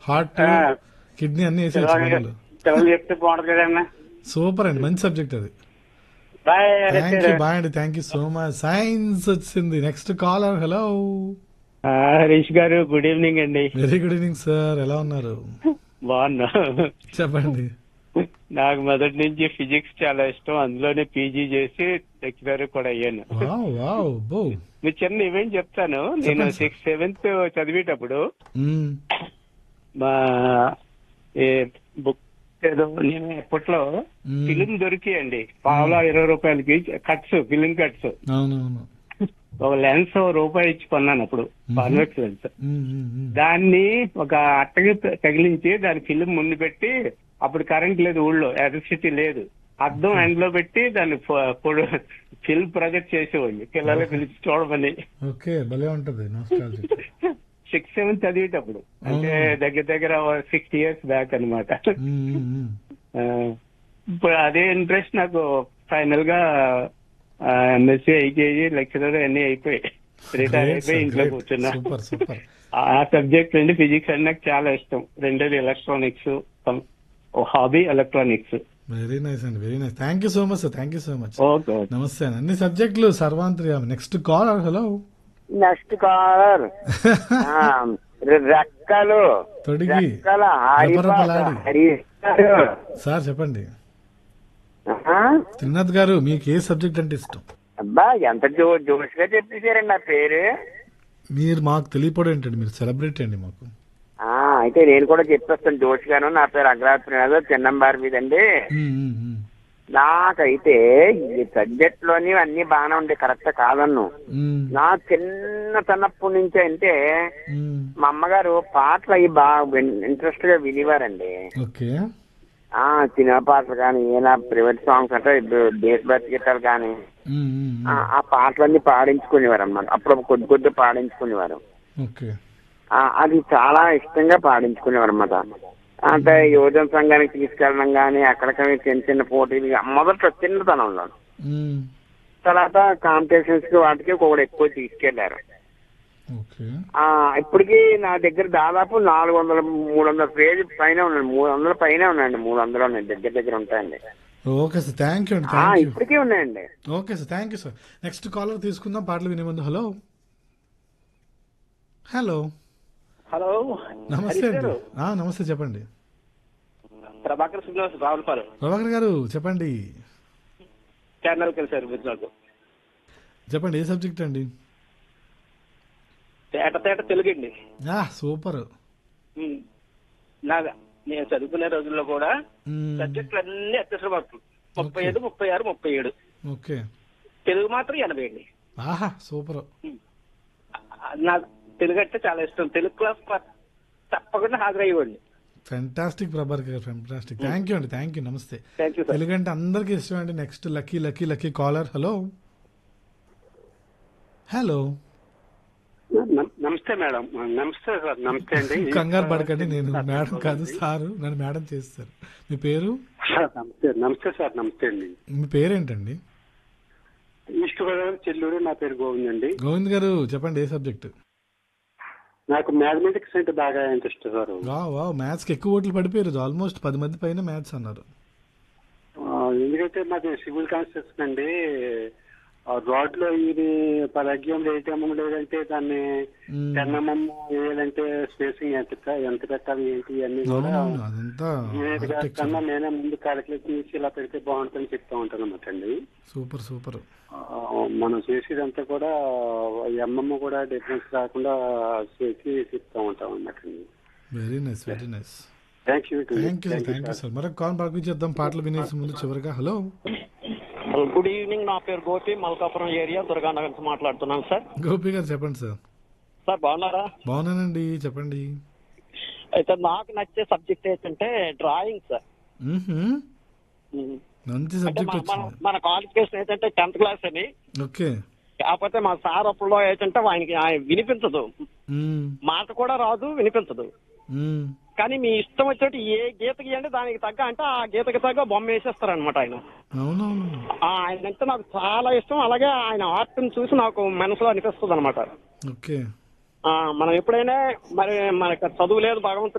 Heart ఆ. Kidney అన్ని వేసేయచ్చు పిల్లలు మనలో పిల్లలు చెప్తే బాగుంటుంది కదన్నా సూపర్ అండి మంచి సబ్జెక్ట్ అది బాయ్ థ్యాంక్ యూ బాయ్ అండి thank you so much science వచ్చింది next caller hello Harish garu good evening అండి వెరీ గుడ్ ఈవినింగ్ సార్ ఎలా ఉన్నారు బాగున్నా చెప్పండి నాకు మొదటి నుంచి ఫిజిక్స్ చాలా ఇష్టం అందులోనే పీజీ చేసి లెక్చరర్ కూడా అయ్యాను వావ్ వావ్ బో మీరు చిన్న ఈవెంట్ చెప్తాను నేను చెప్పండి సార్. సిక్స్త్ సెవెంత్ చదివేటప్పుడు మ్మ్. మా ఏ బుక్ ఏదో నేను అప్పట్లో మ్మ్. ఫిలిం దొరికియండి పావులా ఇరవై రూపాయలకి కట్స్ ఫిలిం కట్స్ అవునవును ఒక లెన్స్ ఓ రూపాయి ఇచ్చి కొన్నాను అప్పుడు కాన్వెక్స్ లెన్స్ మ్మ్, మ్మ్, మ్మ్. దాన్ని ఒక అట్టకి తగిలించి దాని ఫిలిం ముందు పెట్టి అప్పుడు కరెంట్ లేదు ఊళ్ళో ఎలక్ట్రిసిటీ లేదు అద్దం ఎండ్ లో పెట్టి దాన్ని ఫిల్మ్ ప్రొజెక్ట్ చేసేవాడిని పిల్లలు పిలిచి చూడమని ఓకే భలే ఉంటది నాస్టాలజిక్ సిక్స్ సెవెన్ చదివేటప్పుడు అంటే అవును. దగ్గర దగ్గర సిక్స్టీ ఇయర్స్ బ్యాక్ అనమాట మ్మ్, మ్మ్, మ్మ్. ఇప్పుడు అదే ఇంట్రెస్ట్ నాకు ఫైనల్ గా ఎంఎస్సీ ఐకేజీ లెక్చరర్ అన్ని అయిపోయాయి రిటైర్ Great, అయిపోయి sir, ఇంట్లో great. కూర్చున్నా సూపర్ సూపర్ ఆ సబ్జెక్ట్ అండి ఫిజిక్స్ అంటే నాకు చాలా ఇష్టం రెండోది electronics hobby electronics very nice అండి very nice thank you so much sir thank you so much okay namaste అండి అన్ని సబ్జెక్టులు సర్వాంతర్యామి next caller hello next caller రెక్కలు తొడిగి రెక్కల రెపరెపలాడి. హరీష్ గారు. సార్ చెప్పండి ఆహా. త్రినాథ్ గారు మీకు ఏ సబ్జెక్ట్ అంటే ఇష్టం అబ్బా ఎంత జో జోష్ గా చెప్పేశారండి నా పేరు మీరు మాకు తెలియపడం ఏంటండి మీరు సెలబ్రిటీ అండి మాకు ఆ అయితే నేను కూడా చెప్పేస్తాను జోష్ గాను నా పేరు అగ్రాత్రి చిన్నంబారి మీద అండి మ్మ్, మ్మ్, మ్మ్. నాకైతే ఈ సబ్జెక్ట్ లోని అన్ని బాగానే ఉండే కరెక్ట్ కాదన్ను మ్మ్, నా చిన్నతనప్పటి నుంచి అంటే మ్మ్. మా అమ్మగారు పాటలు అవి బాగా ఇంట్రెస్ట్ గా వినేవారండి ఓకే ఆ సినిమా పాటలు కానీ ఏనా ప్రైవేట్ సాంగ్స్ అంటే దేశభక్తి గీతాలు కానీ మ్మ్, మ్మ్, ఆ మ్మ్. ఆ పాటలన్నీ పాడించుకునేవారు అనమాట అప్పుడు కొద్ది కొద్ది పాడించుకునేవారు ఓకే ఆ, అది చాలా ఇష్టంగా పాడించుకునేవారు అనమాట అంటే యువజన సంఘానికి తీసుకెళ్ళడం కానీ అక్కడికని చిన్న చిన్న పోటీలు గా- మొదట్లో చిన్నతనంలో మ్మ్. తర్వాత కాంపిటీషన్స్ కి వాటికి కూడా ఎక్కువ తీసుకెళ్లారు ఓకే ఆ ఇప్పటికి నా దగ్గర దాదాపు నాలుగు వందల మూడు వందల పేజీ పైన ఉన్నాయండి మూడు వందల పైన ఉన్నాయండి మూడు వందలు ఉన్నాయి దగ్గర దగ్గర ఉంటాయండి ఓకే సార్ థ్యాంక్ యూ అండి ఆ థ్యాంక్ యూ ఇప్పటికీ ఉన్నాయండి okay sir thank you sir next caller తీసుకుందాం పాటలు వినే ముందు హలో హలో హలో నమస్తే అండి ఆ, నమస్తే చెప్పండి ప్రభాకర్ శ్రీనివాస్ రావులపాలెం ప్రభాకర్ గారు చెప్పండి ఛానల్ కలిసారు మీరు నాకు చెప్పండి ఏ సబ్జెక్ట్ అండి తేట తేట తెలుగండి ఆ, సూపర్ ఉమ్. నాగా నేను చదువుకునే రోజుల్లో కూడా మ్మ్. సబ్జెక్టులు అన్ని అత్యవసర మార్కులు ముప్పై ఐదు ముప్పై ఆరు ముప్పై ఏడు ఓకే తెలుగు మాత్రం ఎనభై అండి ఆహా సూపర్ ఆ, నాకు తెలుగు అంటే చాలా ఇష్టం తెలుగు క్లాస్ ప- తప్పకుండా హాజరయ్యేవాడిని fantastic Prabhakar garu fantastic thank you అండి thank you namaste thank you sir Telugu అంటే అందరికీ ఇష్టం అండి next lucky lucky lucky caller hello hello namaste madam namaste sir namaste అండి కంగారు పడకండి నేను మేడం కాదు సారు నన్ను మేడం చేస్తారు మీ పేరు నమస్తే నమస్తే సార్ నమస్తే అండి మీ పేరేంటండి ఈస్ట్ గోదావరి చెల్లూరు నా పేరు గోవింద్ అండి గోవింద్ గారు చెప్పండి ఏ సబ్జెక్ట్ నాకు మ్యాథమెటిక్స్ అంటే బాగా ఇంట్రెస్ట్ సార్ వా వా మ్యాథ్స్కి ఎక్కువ ఓట్లు పడిపోయారు ఆల్మోస్ట్ పది మంది పైన మ్యాథ్స్ అన్నారు ఆ, ఎందుకంటే మాది సివిల్ కన్స్ట్రక్షన్ అండి ఆ రోడ్ లో ఇది పర్ ఎగ్జామ్ ఎయిట్ ఎంఎం లేదంటే దాన్ని మ్మ్. టెన్ ఎంఎం వేయాలంటే స్పేసింగ్ ఎంత ఎంత పెట్టాలి ఏంటి ఇవన్నీ కూడా అవునవును అదంతా నేనేది architecture. కన్నా నేనే ముందు క్యాలిక్యులేషన్ చేసి ఇలా పెడితే బాగుంటుందని చెప్తా ఉంటాను అనమాట అండి సూపర్ సూపర్ ఆ, మనం చేసేదంతా కూడా ఎంఎం కూడా డిఫరెన్స్ రాకుండా చేసి చెప్తా ఉంటాం అన్నమాట అండి very nice very nice thank you thank you sir thank you sir మరొక కాల్ పంపించేద్దాం పాటలు వినేసి ముందు చివరిగా హలో గుడ్ ఈవినింగ్ నా పేరు గోపి మల్కాపురం ఏరియా దుర్గానగర్ నుంచి మాట్లాడుతున్నాను సార్ గోపి గారు చెప్పండి సార్ సార్ బాగున్నారా బాగున్నానండి చెప్పండి అయితే నాకు నచ్చే సబ్జెక్ట్ ఏంటంటే డ్రాయింగ్ సార్ మ్మ్హ్మ్. ఉమ్. మంచి అంటే సబ్జెక్ట్ మన- మన వచ్చింది మన క్వాలిఫికేషన్ ఏంటంటే టెన్త్ క్లాస్ అని ఓకే కాకపోతే మా సార్ అప్పుడు ఏంటంటే ఆయనకి ఆయన వినిపించదు మ్మ్. మాట కూడా రాదు వినిపించదు మ్మ్. కానీ మీ ఇష్టం వచ్చేటి ఏ గీత గీయండి దానికి తగ్గ అంటే ఆ గీతకి తగ్గ బొమ్మ వేసేస్తారు అనమాట ఆయన అవునవును ఆ, ఆయన అంటే నాకు చాలా ఇష్టం అలాగే ఆయన ఆర్ట్ చూసి నాకు మనసులో అనిపిస్తుంది అనమాట ఓకే మనం ఎప్పుడైనా మరి మనకు చదువు లేదు భగవంతుడు